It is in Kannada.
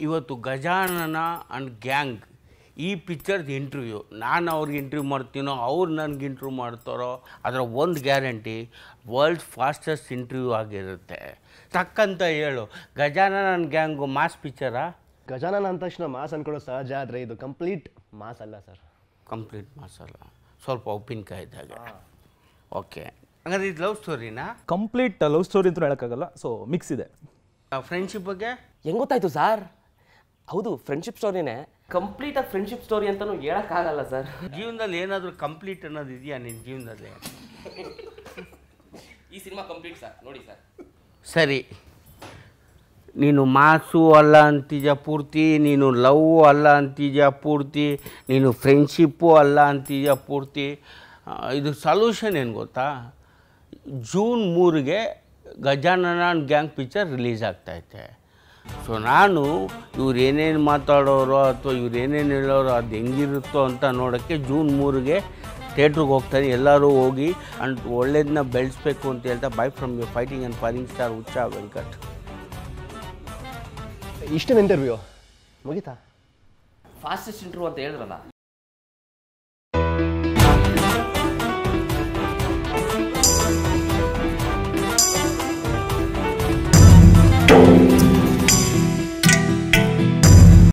ಇವತ್ತು ಗಜಾನನ ಆ್ಯಂಡ್ ಗ್ಯಾಂಗ್ ಈ ಪಿಕ್ಚರ್ದು ಇಂಟರ್ವ್ಯೂ ನಾನು ಅವ್ರಿಗೆ ಇಂಟರ್ವ್ಯೂ ಮಾಡ್ತೀನೋ ಅವ್ರು ನನಗೆ ಇಂಟರ್ವ್ಯೂ ಮಾಡ್ತಾರೋ ಅದರ ಒಂದು ಗ್ಯಾರಂಟಿ ವರ್ಲ್ಡ್ ಫಾಸ್ಟೆಸ್ಟ್ ಇಂಟರ್ವ್ಯೂ ಆಗಿರುತ್ತೆ ತಕ್ಕಂತ ಹೇಳು ಗಜಾನನ ಗ್ಯಾಂಗು ಮಾಸ್ ಪಿಕ್ಚರಾ ಗಜಾನನ ಅಂದ ತಕ್ಷಣ ಮಾಸ್ ಅನ್ಕೊಳ್ಳೋ ಸಹಜ ಆದರೆ ಇದು ಕಂಪ್ಲೀಟ್ ಮಾಸ್ ಅಲ್ಲ ಸರ್ ಕಂಪ್ಲೀಟ್ ಮಾಸ್ ಅಲ್ಲ ಸ್ವಲ್ಪ ಉಪ್ಪಿನಕಾಯಿ ಇದ್ದಾಗ ಓಕೆ ಹಂಗಾದ್ರೆ ಇದು ಲವ್ ಸ್ಟೋರಿನಾ ಕಂಪ್ಲೀಟ್ ಲವ್ ಸ್ಟೋರಿ ಅಂತ ಹೇಳೋಕ್ಕಾಗಲ್ಲ ಸೊ ಮಿಕ್ಸ್ ಇದೆ ಫ್ರೆಂಡ್ಶಿಪ್ ಬಗ್ಗೆ ಹೆಂಗ್ ಗೊತ್ತಾಯ್ತು ಸರ್ ಹೌದು ಫ್ರೆಂಡ್ಶಿಪ್ ಸ್ಟೋರಿನೇ ಕಂಪ್ಲೀಟ್ ಆಗಿ ಫ್ರೆಂಡ್ಶಿಪ್ ಸ್ಟೋರಿ ಅಂತಾನು ಹೇಳಕ್ಕಾಗಲ್ಲ ಸರ್ ಜೀವನದಲ್ಲಿ ಏನಾದರೂ ಕಂಪ್ಲೀಟ್ ಅನ್ನೋದು ಇದೆಯಾ ನಿನ್ನ ಜೀವನದಲ್ಲಿ ಈ ಸಿನಿಮಾ ಕಂಪ್ಲೀಟ್ ಸರ್ ನೋಡಿ ಸರ್ ಸರಿ ನೀನು ಮಾಸು ಅಲ್ಲ ಅಂತಿದ್ಯಾ ಪೂರ್ತಿ ನೀನು ಲವ್ ಅಲ್ಲ ಅಂತಿದ್ಯಾ ಪೂರ್ತಿ ನೀನು ಫ್ರೆಂಡ್ಶಿಪ್ಪು ಅಲ್ಲ ಅಂತಿದ್ಯಾ ಪೂರ್ತಿ ಆ, ಇದು ಸೊಲ್ಯೂಷನ್ ಏನು ಗೊತ್ತಾ ಜೂನ್ ಮೂರಿಗೆ ಗಜಾನನ ಗ್ಯಾಂಗ್ ಪಿಕ್ಚರ್ ರಿಲೀಸ್ ಆಗ್ತೈತೆ ಸೊ ನಾನು ಇವ್ರು ಏನೇನು ಮಾತಾಡೋರೋ ಅಥವಾ ಇವ್ರು ಏನೇನು ಹೇಳೋರೋ ಅದು ಹೆಂಗಿರುತ್ತೋ ಅಂತ ನೋಡೋಕ್ಕೆ ಜೂನ್ ಮೂರಿಗೆ ಥಿಯೇಟ್ರಿಗೆ ಹೋಗ್ತಾನೆ ಎಲ್ಲರೂ ಹೋಗಿ ಅಂಡ್ ಒಳ್ಳೇದನ್ನ ಬೆಳೆಸ್ಬೇಕು ಅಂತ ಹೇಳ್ತಾ bye from you fighting and firing star ಉಚ್ಚ ವೆಂಕಟ್ ಇಷ್ಟೇನು ಇಂಟರ್ವ್ಯೂ ಮುಗೀತಾ ಫಾಸ್ಟೆಸ್ಟ್ ಇಂಟರ್ವ್ಯೂ ಅಂತ ಹೇಳಿದ್ರಲ್ಲ